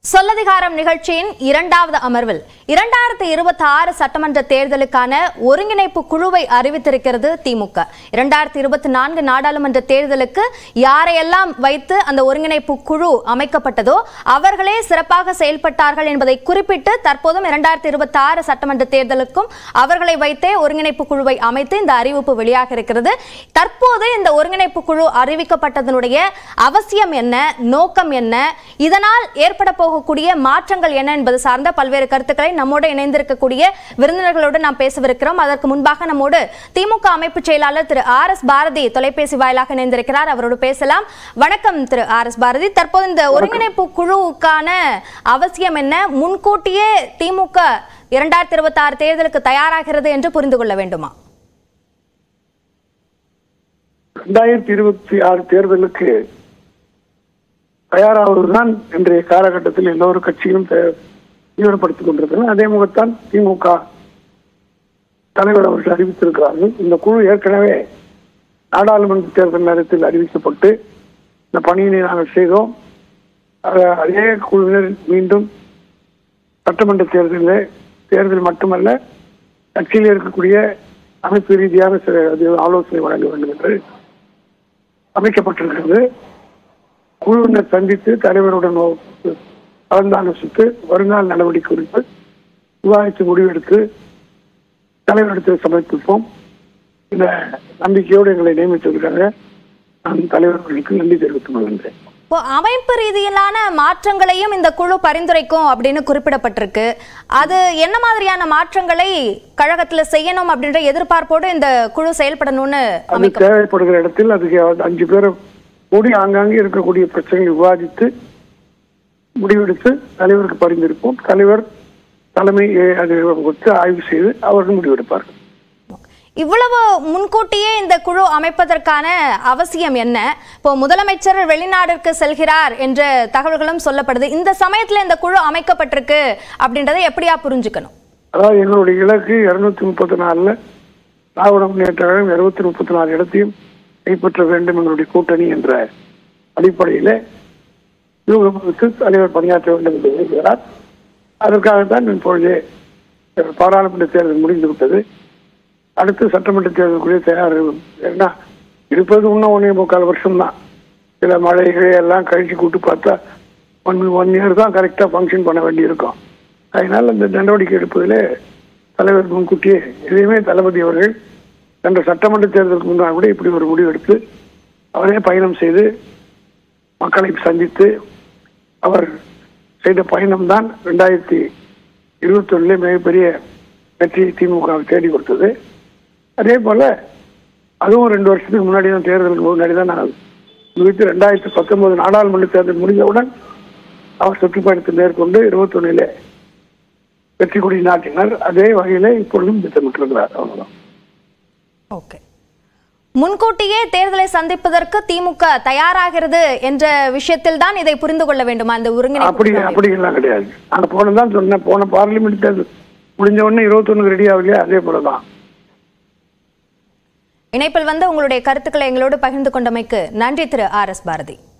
சொல்லதிகாரம் நிகழ்ச்சியின் இரண்டாவது அமர்வில் இரண்டாயிரத்தி இருபத்தி ஆறு சட்டமன்ற தேர்தலுக்கான ஒருங்கிணைப்பு குழுவை அறிவித்திருக்கிறது திமுக இரண்டாயிரத்தி இருபத்தி நான்கு நாடாளுமன்ற தேர்தலுக்கு யாரையெல்லாம் வைத்து அந்த ஒருங்கிணைப்பு குழு அமைக்கப்பட்டதோ அவர்களே சிறப்பாக செயல்பட்டார்கள் என்பதை குறிப்பிட்டு தற்போதும் இரண்டாயிரத்தி இருபத்தி ஆறு சட்டமன்ற தேர்தலுக்கும் அவர்களை வைத்தே ஒருங்கிணைப்பு குழுவை அமைத்து இந்த அறிவிப்பு வெளியாக இருக்கிறது தற்போது இந்த ஒருங்கிணைப்பு குழு அறிவிக்கப்பட்டதனுடைய அவசியம் என்ன நோக்கம் என்ன இதனால் ஏற்பட போகக்கூடிய மாற்றங்கள் என்ன என்பது சார்ந்த பல்வேறு கருத்துக்களை நம்மோடு இணைந்திருக்கக்கூடிய விருந்தினர்களோடு நாம் பேசவிருக்கிறோம் அதற்கு முன்பாக நம்மோடு திமுக அமைப்பு செயலாளர் திரு ஆர் எஸ் பாரதி தொலைபேசி வாயிலாக இணைந்திருக்கிறார் அவரோடு பேசலாம் வணக்கம் திரு ஆர் எஸ் பாரதி தற்போது இந்த ஒருங்கிணைப்பு குழுவுக்கான அவசியம் என்ன முன்கூட்டியே திமுக இரண்டாயிரத்தி இருபத்தி ஆறு தேர்தலுக்கு தயாராகிறது என்று புரிந்து கொள்ள வேண்டுமா ரெண்டாயிரத்தி இருபத்தி ஆறு தேர்தலுக்கு தயாராவதுதான் இன்றைய காலகட்டத்தில் எந்த ஒரு கட்சியும் தே- தீவிரப்படுத்திக் கொண்டிருக்கிறது அதே முகத்தான் திமுக தலைவர் அவர்கள் அறிவித்திருக்கிறார்கள் இந்த குழு ஏற்கனவே நாடாளுமன்ற தேர்தல் நேரத்தில் அறிவிக்கப்பட்டு இந்த பணியினை நாங்கள் செய்தோம் அத- அதே குழுவினர் மீண்டும் சட்டமன்ற தேர்தலில் தேர்தல் மட்டுமல்ல கட்சியில் இருக்கக்கூடிய அமைப்பு ரீதியான சில அது ஆலோசனை வழங்க வேண்டும் என்று அமைக்கப்பட்டிருக்கிறது குழுவினர் சந்தித்து தலைவருடன் ஒ- கலந்து ஆலோசித்து வருங்கால நடவடிக்கை குறித்து விவாதித்து முடிவெடுத்து தலைவரிடத்தில் சமர்ப்பிப்போம் இந்த நம்பிக்கையோடு எங்களை நியமித்ததற்காக நான் தலைவர்களுக்கு நன்றி தெரிவித்துக் கொள்கின்றேன் இப்போ அமைப்பு ரீதியிலான மாற்றங்களையும் இந்த குழு பரிந்துரைக்கும் அப்படின்னு குறிப்பிடப்பட்டிருக்கு அது என்ன மாதிரியான மாற்றங்களை கழகத்துல செய்யணும் அப்படின்ற எதிர்பார்ப்போடு இந்த குழு செயல்படணும்னு அது அமைக்க தேவைப்படுகிற இடத்தில் அதுக்கு அஞ்சு பேரை கூடி ஆங்காங்கே இருக்கக்கூடிய பிரச்சனைகளை விவாதித்து முடிவெடுத்து தலைவருக்கு பரிந்துரைப்போம் தலைவர் தலைமை அஹ், அது ஒத்து ஆய்வு செய்து அவர்கள் முடிவெடுப்பார்கள் இவ்வளவு முன்கூட்டியே இந்த குழு அமைப்பதற்கான அவசியம் என்ன இப்போ முதலமைச்சர் வெளிநாட்டிற்கு செல்கிறார் என்ற தகவல்களும் சொல்லப்படுது இந்த சமயத்துல இந்த குழு அமைக்கப்பட்டிருக்கு அப்படின்றதை எப்படியா புரிஞ்சுக்கணும் அதாவது எங்களுடைய இலக்கு இருநூத்தி முப்பத்தி நாலுல திராவிட முன்னேற்ற கழகம் இருநூத்தி முப்பத்தி நாலு இடத்தையும் கைப்பற்ற வேண்டும் எங்களுடைய கூட்டணி என்ற அடிப்படையில யூகமுக்கு தலைவர் பணியாற்ற வேண்டும் என்று விரும்புகிறார் அதற்காகத்தான் இப்பொழுது பாராளுமன்ற தேர்தல் முடிந்து விட்டது அடுத்து சட்டமன்ற தேர்தலுக்குரிய தயார் ஏன்னா இருப்பது இன்னும் ஒன்றே முக்கால் வருஷம் தான் சில மழைகளை எல்லாம் கழிச்சு கூட்டு பார்த்தா ஒன் ஒன் இயர் தான் கரெக்டாக ஃபங்க்ஷன் பண்ண வேண்டியிருக்கும் அதனால் அந்த நடவடிக்கை எடுப்பதில் தலைவர் முன்கூட்டியே இதையுமே தளபதி அவர்கள் சென்ற சட்டமன்ற தேர்தலுக்கு முன்னால் கூட இப்படி ஒரு முடிவு எடுத்து அவரே பயணம் செய்து மக்களை சந்தித்து அவர் செய்த பயணம்தான் ரெண்டாயிரத்தி இருபத்தி ஒன்றில் மிகப்பெரிய வெற்றியை திமுக தேடி கொடுத்தது அதே போல அதுவும் ரெண்டு வருஷத்துக்கு முன்னாடி தான் தேர்தலுக்கு முன்னாடி தான் நான் முடித்து ரெண்டாயிரத்தி பத்தொன்பது நாடாளுமன்ற தேர்தல் முடிந்தவுடன் அவர் சுற்றுப்பயணத்தை மேற்கொண்டு இருபத்தொன்னில் வெற்றி கொடி நாட்டினார் அதே வகையில இப்பொழுதும் திட்டமிட்டிருக்கிறார் அவ்வளவுதான் ஓகே முன்கூட்டியே தேர்தலை சந்திப்பதற்கு திமுக தயாராகிறது என்ற விஷயத்தில் தான் இதை புரிந்து கொள்ள வேண்டுமா இந்த அப்படி ஒருங்கிணைப்பு அப்படி எல்லாம் கிடையாது நான் போனதான் சொன்னேன் போன பார்லிமெண்ட் தேர்தல் முடிஞ்ச உடனே இருபத்தொன்னு ரெடி ஆகலையா அதே போலதான் இணைப்பில் வந்து உங்களுடைய கருத்துக்களை எங்களோடு பகிர்ந்து கொண்டமைக்கு நன்றி திரு ஆர் எஸ் பாரதி